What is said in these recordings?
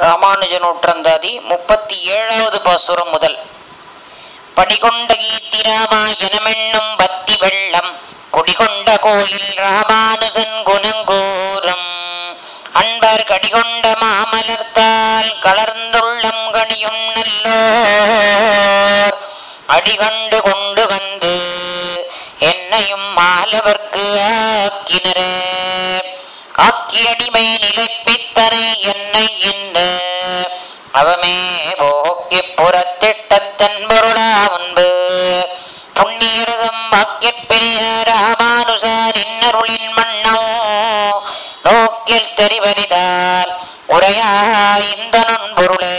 ராமானுஜ நூற்றந்தாதி முப்பத்தி ஏழாவது பாசுரம் முதல் படிகொண்ட கீர்த்தி ராமாயணமென்னும் பக்தி வெள்ளம் குடிகொண்ட கோயில் ராமானுஜன் குணங்கூறும் அன்பர் கடிகொண்ட மாமலர்த்தால் கலர்ந்துள்ளம் கணியும் நல்லோர் அடிகண்டு கொண்டு வந்து என்னையும் மாலவர்க்கு ஆக்கினரே ஆக்கியடிமை நிலைப்பித்தனை என்னை இன்று அவமே போக்கி புறத்திட்டத்தன் பொருளா முன்பு புண்ணியரதம் வாக்கியற் பெரிய ராமானுசார் இன்னருளின் மன்னோ நோக்கில் தெரிவரிதால் உரையா இந்த நுண்பொருளே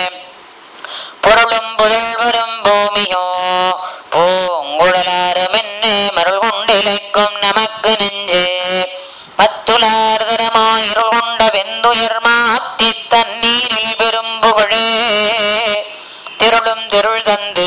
பொருளும் புதல்வரும் பூமியோ பூங்குழலாரும் என்ன மருள் கொண்டிலைக்கும் நமக்கு நெஞ்சே மத்துலார் தரமோ இருள் கொண்ட வெந்துயர் மாத்தி தண்ணீரில் பெரும் புகழே திருளும் திருள் தந்து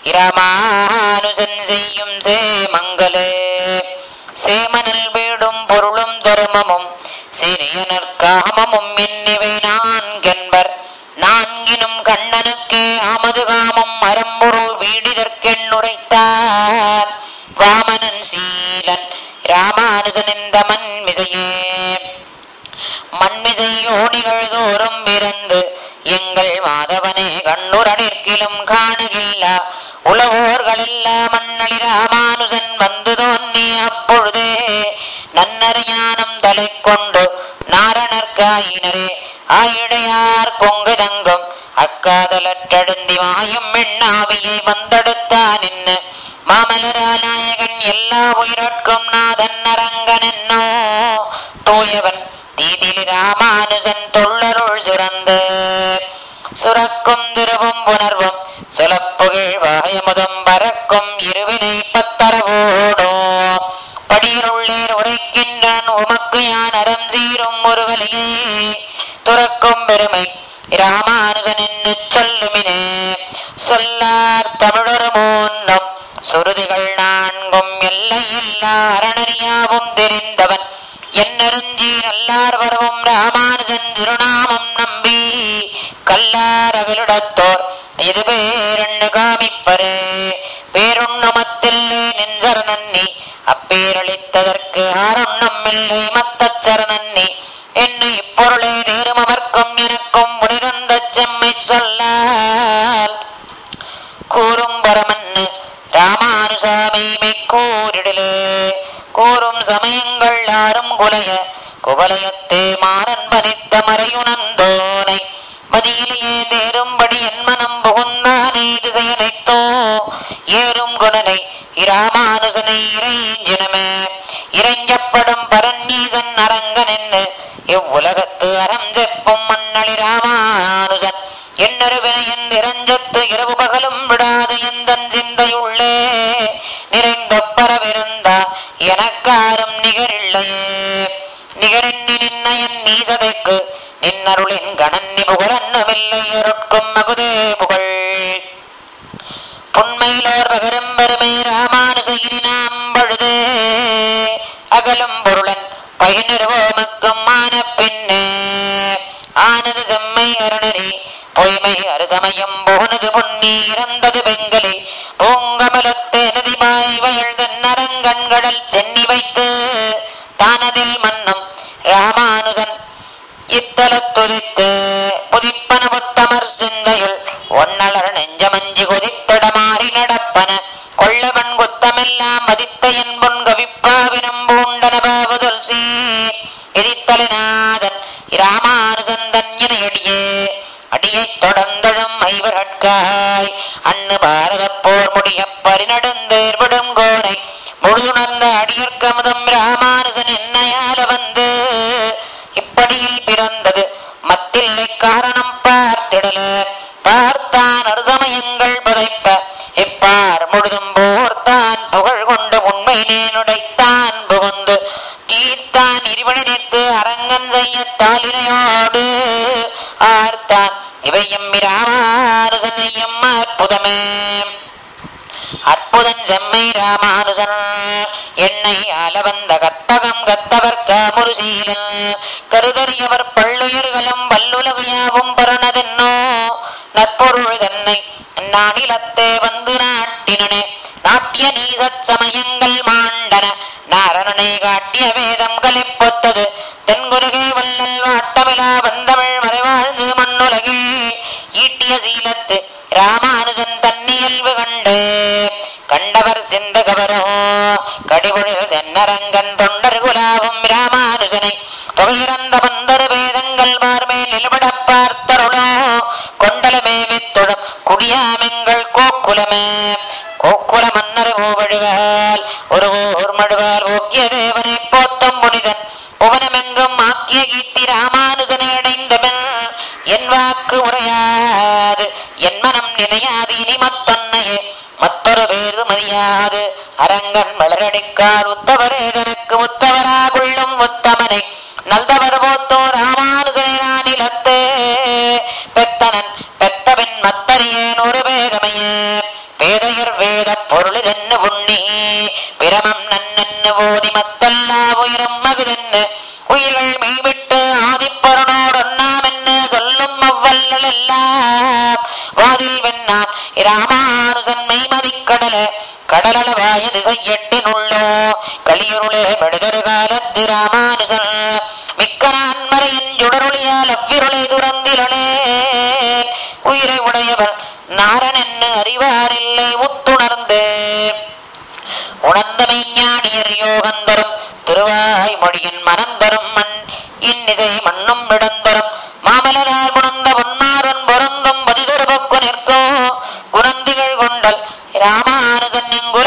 இராமானுசன் செய்யும் சேமங்களே சேமனில் வீடும் பொருளும் தர்மமும் சிறியனர் காமமும் என்னிவை நான்கென்பர் நான்கினும் கண்ணனுக்கே ஆமது காமம் அறம்பொருள் வீடிதற்கெண்ணுரைத்தார் வாமனன் சீலன் ராமானுஜன் இந்த மண்மிசையே மண்மிசையோனிகள் தோறும் பிறந்து எங்கள் மாதவனே கண்ணுரனிற்கிலும் காணுகில்லா உலகோர்களெல்லாம் மண்ணளி ராமானுஜன் வந்து தோன்றி அப்பொழுதே நன்னறிஞானம் தலை கொண்டு நாரணர்காயினரே ஆயிடையார் கொங்கு தங்கும் அக்காதலற்றடுந்தி மாயும் எண்ணாவியை வந்தெடுத்தான் என்ன மாமலராநாயகன் எல்லா உயிரோட்கும் நாதன் அரங்கன் என்னோ தூயவன் தீதிலி ராமானுஜன் தொள்ளருள் சுரந்து சுரக்கும் திருவும் புணர்வும் சுலப்புகழ் வாயமுதம் பறக்கும் இருவினை பத்தரவோடோ படியிருள்ளேர் உரைக்கின்றான் உமக்கு யான் அறம் சீரும் முருகலையே துறக்கும் பெருமை ராமானுஜன் என்று சொல்லுமினே சொல்லார் தமிழொரு மூன்றும் சுருதிகள் நான்கும் எல்லையில்லா அரணறியாவும் தெரிந்தவன் என்னருஞ்சி நல்லார் வரவும் ராமானுஜன் திருநாமம் நம்பி கல்லார் அகலிடத்தோர் இது பேரண்ணு காமிப்பரே பேருண்ணமத்தில்லை நின்றனன்னி அப்பேரளித்ததற்கு ஆருண்ணம் இல்லை மத்தச் சரணன்னி என்னை இப்பொருளே நேரும் அமர்க்கும் எனக்கும் முனிதந்த செம்மை சொல்லால் கூறும் பரமன்னு ராமானுசாமிமை கூறிடலே கூறும் சமயங்கள் ஆறும் குலைய குவலயத்தே மாறன் பனித்த மறையுணந்தோனை மதியிலேயே தேரும்படி என் மனம் புகுந்தானே திசையனைத்தோ ஏறும் குணனை இராமானுசனை இறைஞ்சினமே இறைஞ்சப்படும் பரநீசன் அரங்கன் என்று இவ்வுலகத்து அறம் செப்பும் மண்ணளி ராமானுஜன் என்னொரு வினையன் இறஞ்சத்து இரவு பகலும் விடாது எந்தன் சிந்தையுள்ளே நிறைந்த பரவிருந்தா எனக்காரும் நிகரில்லையே நிகரெண்ணி நின்னயன் நீசதைக்கு நின்னருளின் கணன்னி புகழன்னமில்லை அருட்கும் மகுதே புகழ் புண்மையிலோர் பகரும் பெருமை ராமானுசகிரி நாம் பழுதே அகலும் பொருளன் பயனிருவோமக்கும் மான பின்னே ஆனது செம்மை அருணரி பொய்மை அருசமயம் போனது பொன்னி இறந்தது வெங்கலி பூங்கமலத்தே நதிமாய் வயல் தென்னரங்கண்கடல் சென்னி வைத்து தானதில் மன்னம் ராமானுஜன் இத்தலத்துதித்து புதிப்பன புத்தமர் சிந்தையுள் ஒன்னலர் நெஞ்சமஞ்சி கொதித்தடமாறி நடப்பன கொள்ளவன் குத்தமெல்லாம் மதித்த என்புன் கவிப்பாவினம் பூண்டன பாவுதல் சீ எதித்தலநாதன் இராமானுசந்தன் இணையடியே அடியைத் தொடர்ந்தழும் ஐவரட்காய் அன்னு பாரத போர் முடிய பரிநடந்தேர் விடும் கோனை முழுதுணர்ந்த அடியற்கமுதம் ராமானுசன் என்னையால வந்து இப்படியில் பிறந்தது மத்தில்லை காரணம் பார்த்திடல பார்த்தான் அருசமயங்கள் புதைப்ப இப்பார் முழுதும் போர்த்தான் புகழ் கொண்டு உண்மை நேனுடைத்தான் புகுந்து தீர்த்தான் இருவனை நிற்று அரங்கன் செய்ய தாளினையோடு ஆர்த்தான் இவையும் ராமானுசன் செய்யும் அற்புதமே அற்புதன் செம்மை ராமானுஜன் என்னை ஆலவந்த கற்பகம் கத்தவர் காமுருசீலன் கருதறியவர் பள்ளுயிர்களும் வல்லுலகையாவும் பருணதென்னோ நற்பொருள் தன்னை நானிலத்தே வந்து நாட்டினனே நாட்டிய நீசச் சமயங்கள் மாண்டன நாரணனை காட்டிய வேதம் கலிப்பொத்தது தென்குருகே வள்ளல் வாட்டமிலா வந்தமிழ் மறைவாழ்ந்து மண்ணுலகே ஈட்டிய சீலத்து ராமானுஜன் தன்னியல்பு கண்டு கண்டவர் சிந்து கவரோ கடிபொழில் தென்னரங்கன் தொண்டர் குலாவும் ராமானுஜனை தொகையிறந்த பந்தரு வேதங்கள் பார்மேல் நிலபடப் பார்த்தருளோ கொண்டலமே வித்துடம் குடியாமெங்கள் கோக்குலமே கோக்குல மன்னர் ஓவழுகால் ஒரு ஓர் மடுவால் ஓக்கிய தேவனை போத்தம் புனிதன் புவனமெங்கும் ஆக்கிய கீர்த்தி ராமானுஜனை அடைந்தவன் என் வாக்கு உரையாது என் மனம் நினையாது இனி மத்தொன்னையே மற்றொரு பேரு மதியாது அரங்கன் மலரடிக்கார் உத்தவரே தனக்கு உத்தவராகுள்ளும் உத்தமனை நல்தவர் போத்தோ ராமானுஜனை நானிலத்தே பெத்தனன் பெத்தபின் மத்தறியேன் ஒரு பேதமையே பேதையர் வேத பொருளிதென்னு உண்ணி பிரமம் நன்னென்னு ஓதி மத்தல்லா உயிரும் மகுதென்னு உயிர்கள் மெய்விட்டு ஆதிப்பொருளோடொன்னாமென்னு சொல்லும் அவ்வல்லல் எல்லாம் வாதில் வெண்ணான் ராமானுசன் மெய்மதிக்கடல கடலளவாய திசை எட்டினுள்ளோ கலியுருளே மெடுதரு காலத்து ராமானுசன் மிக்க நான்மறையின் சுடருளியால் அவ்விருளை துறந்திலனே உயிரை உடையவர் நாரன் என்று அறிவாரில்லை உத்துணர்ந்து உணர்ந்த மெய்ஞானியர் யோகந்தரும் திருவாய் மொழியின் மனந்தரும் மண் இன்னிசை மண்ணும் இடந்தரும் மாமலரார் புணர்ந்த பொன்னாரன் பொருந்தும் பதிதொரு பக்கு நிற்கோ குணந்திகள் கொண்டல் ராமானுஜன் எங்குல